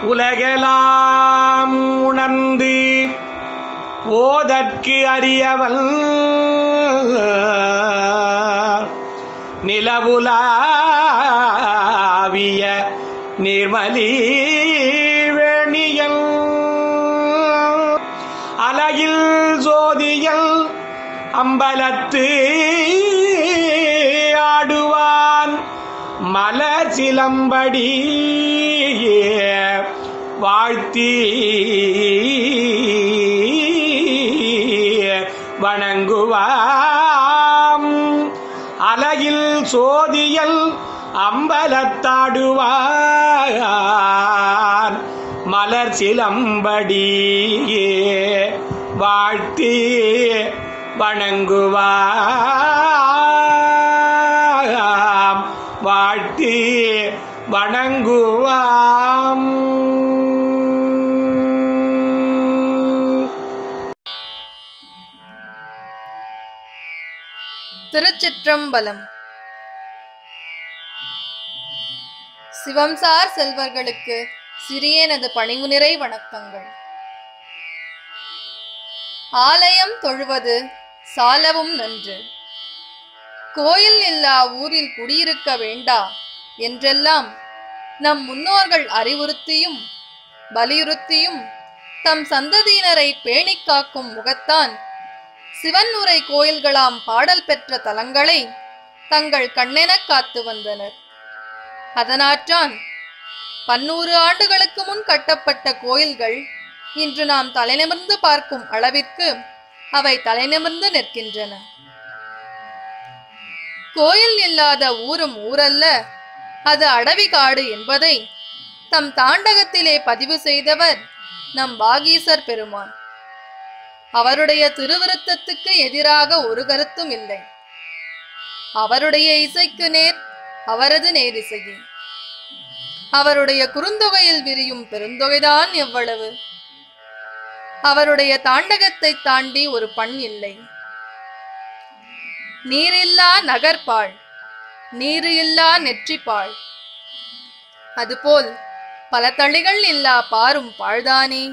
உலகெலாம் உணர்ந்து ஓதற்கு அறியவன் நிலவுலாவிய நிர்மலி வேணியல் அலகில் ஜோதியல் அம்பலத்து ஆடுவான் மலர் சிலம்படி வாழ்த்தி வணங்குவாம் அலகில் சோதியல் அம்பலத்தாடுவான் மலர் சிலம்படி வாழ்த்தி வணங்குவாம் வாழ்த்தி வணங்குவாம் திருச்சிற்றம்பலம் சிவம்சார் செல்வர்களுக்கு சிறியனது பணிவுநிறை வணக்கங்கள் ஆலயம் தொழுவது சாலவும் நன்று கோயில் இல்லா ஊரில் குடியிருக்க வேண்டா என்றெல்லாம் நம் முன்னோர்கள் அறிவுறுத்தியும் வலியுறுத்தியும் தம் சந்ததியினரை பேணிக் காக்கும் முகத்தான் சிவன் உரை கோயில்களாம் பாடல் பெற்ற தலங்களை தங்கள் கண்ணெனக் காத்து வந்தனர் அதனாற்றான் பன்னூறு ஆண்டுகளுக்கு முன் கட்டப்பட்ட கோயில்கள் இன்று நாம் தலைநிமிர்ந்து பார்க்கும் அளவிற்கு அவை தலைநிமிர்ந்து நிற்கின்றன கோயில் இல்லாத ஊரும் ஊரல்ல அது அடவி காடு என்பதை தம் தாண்டகத்திலே பதிவு செய்தவர் நம் வாகீசர் பெருமான் அவருடைய திருவிருத்தத்துக்கு எதிராக ஒரு கருத்தும் இல்லை அவருடைய இசைக்கு நேர் அவரது நேரிசையே அவருடைய குறுந்தொகையில் விரியும் பெருந்தொகைதான் எவ்வளவு அவருடைய தாண்டகத்தை தாண்டி ஒரு பண் இல்லை நீரில்லா நகர்பாள் நீரு இல்லா நெற்றிப்பாள் அதுபோல் பல தளிகள் இல்லா பாரும் பாழ்தானே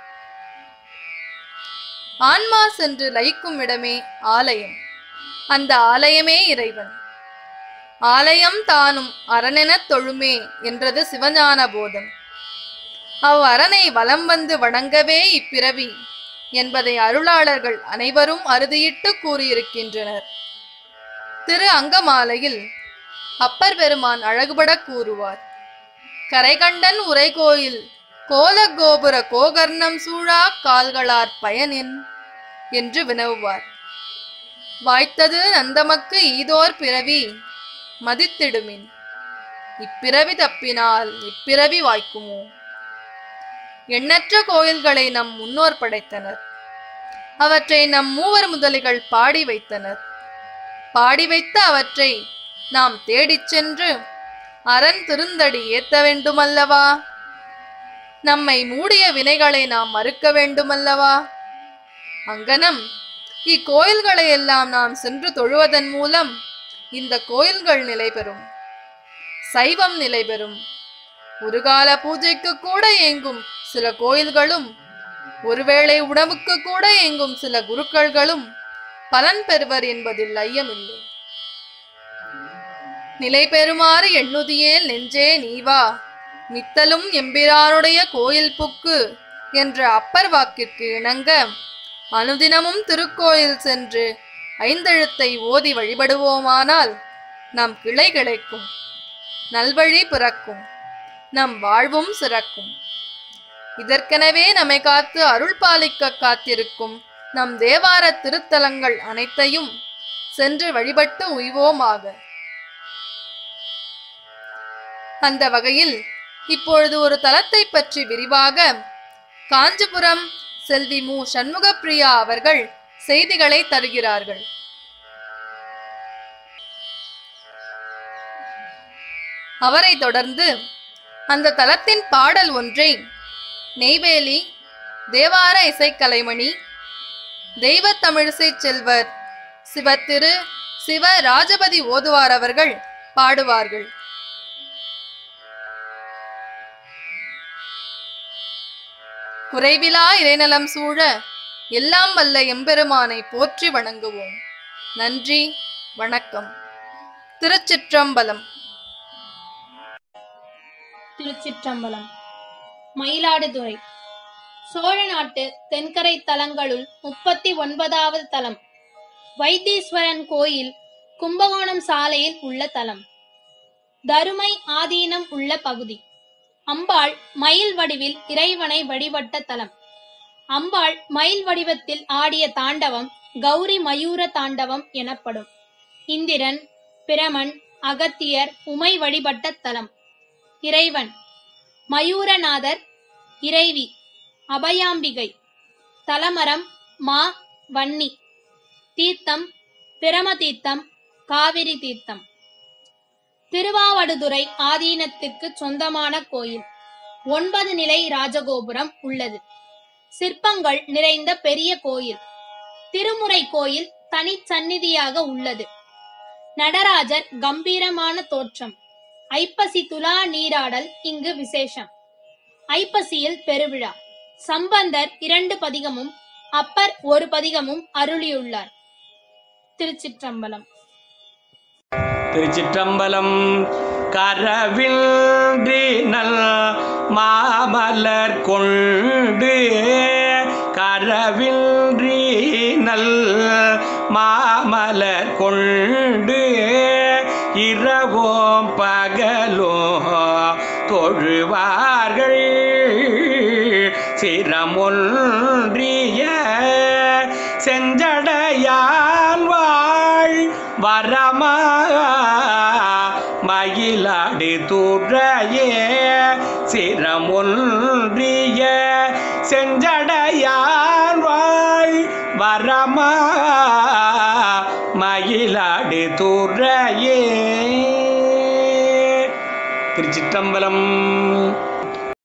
ஆன்மா சென்று லயிக்கும் இடமே ஆலயம் அந்த ஆலயமே இறைவன் ஆலயம் தானும் அரணெனத் தொழுமே என்றது சிவஞான போதம் அவ் அரணை வலம் வந்து வணங்கவே இப்பிறவி என்பதை அருளாளர்கள் அனைவரும் அறுதியிட்டு கூறியிருக்கின்றனர் திரு அங்கமாலையில் அப்பர் பெருமான் அழகுபட கூறுவார் கரைகண்டன் உரைகோயில் கோல கோபுர கோகர்ணம் சூழா கால்களார் பயனின் என்று வினவுவார் வாய்த்தது நந்தமக்கு ஈதோர் பிறவி மதித்திடுமின் இப்பிறவி தப்பினால் இப்பிறவி வாய்க்குமோ எண்ணற்ற கோயில்களை நம் முன்னோர் படைத்தனர் அவற்றை நம் மூவர் முதலிகள் பாடி வைத்தனர் பாடி வைத்த அவற்றை நாம் தேடிச் சென்று அரண் திருந்தடி ஏத்த வேண்டுமல்லவா நம்மை மூடிய வினைகளை நாம் மறுக்க வேண்டுமல்லவா அங்கனம் இக்கோயில்களை எல்லாம் நாம் சென்று தொழுவதன் மூலம் இந்த கோயில்கள் நிலை பெறும் சைவம் நிலை பெறும் ஒரு கால பூஜைக்கு கூட இயங்கும் சில கோயில்களும் ஒருவேளை உணவுக்கு கூட இயங்கும் சில குருக்கள்களும் பலன் பெறுவர் என்பதில் ஐயமில்லை நிலை பெறுமாறு எண்ணுதியேல் நெஞ்சே நீவா மித்தலும் எம்பிரானுடைய கோயில் புக்கு என்ற அப்பர் வாக்கிற்கு இணங்க அனுதினமும் திருக்கோயில் சென்று ஐந்தெழுத்தை ஓதி வழிபடுவோமானால் நம் கிளை கிடைக்கும் நல்வழி பிறக்கும் நம் வாழ்வும் சிறக்கும் இதற்கெனவே நம்மை காத்து அருள் பாலிக்க காத்திருக்கும் நம் தேவார திருத்தலங்கள் அனைத்தையும் சென்று வழிபட்டு உய்வோமாக அந்த வகையில் இப்பொழுது ஒரு தலத்தை பற்றி விரிவாக காஞ்சிபுரம் செல்வி மு சண்முகப்பிரியா அவர்கள் செய்திகளை தருகிறார்கள் அவரை தொடர்ந்து அந்த தலத்தின் பாடல் ஒன்றை நெய்வேலி தேவார இசைக்கலைமணி தெய்வ தமிழிசை செல்வர் சிவத்திரு சிவ ராஜபதி ஓதுவார் அவர்கள் பாடுவார்கள் குறைவிலா இறைநலம் சூழ எல்லாம் வல்ல எம்பெருமானை போற்றி வணங்குவோம் நன்றி வணக்கம் திருச்சிற்றம்பலம் திருச்சிற்றம்பலம் மயிலாடுதுறை சோழ நாட்டு தென்கரை தலங்களுள் முப்பத்தி ஒன்பதாவது தலம் வைத்தீஸ்வரன் கோயில் கும்பகோணம் சாலையில் உள்ள தலம் தருமை ஆதீனம் உள்ள பகுதி அம்பாள் மயில் வடிவில் இறைவனை வழிபட்ட தலம் அம்பாள் மயில் வடிவத்தில் ஆடிய தாண்டவம் கௌரி மயூர தாண்டவம் எனப்படும் இந்திரன் பிரமன் அகத்தியர் உமை வழிபட்ட தலம் இறைவன் மயூரநாதர் இறைவி அபயாம்பிகை தலமரம் மா வன்னி தீர்த்தம் பிரம தீர்த்தம் காவிரி தீர்த்தம் திருவாவடுதுறை ஆதீனத்திற்கு சொந்தமான கோயில் ஒன்பது நிலை ராஜகோபுரம் உள்ளது சிற்பங்கள் நிறைந்த பெரிய கோயில் திருமுறை கோயில் தனி சந்நிதியாக உள்ளது நடராஜர் கம்பீரமான தோற்றம் ஐப்பசி துலா நீராடல் இங்கு விசேஷம் ஐப்பசியில் பெருவிழா சம்பந்தர் இரண்டு பதிகமும் அப்பர் ஒரு பதிகமும் அருளியுள்ளார் திருச்சிற்றம்பலம் திருச்சிற்றம்பலம் கரவின்றி நல் மாமலர் கொண்டு கரவின்றி நல் மாமலர் கொண்டு இரவோம் பகலோ தொழுவார்கள் சிரமொன்றிய செஞ்சடையான் வாழ் வரமா மயிலாடு துறையே சிரமொன்றிய செஞ்சடையான் வாழ் வரமா மயிலாடு துறையே திருச்சிற்றம்பலம்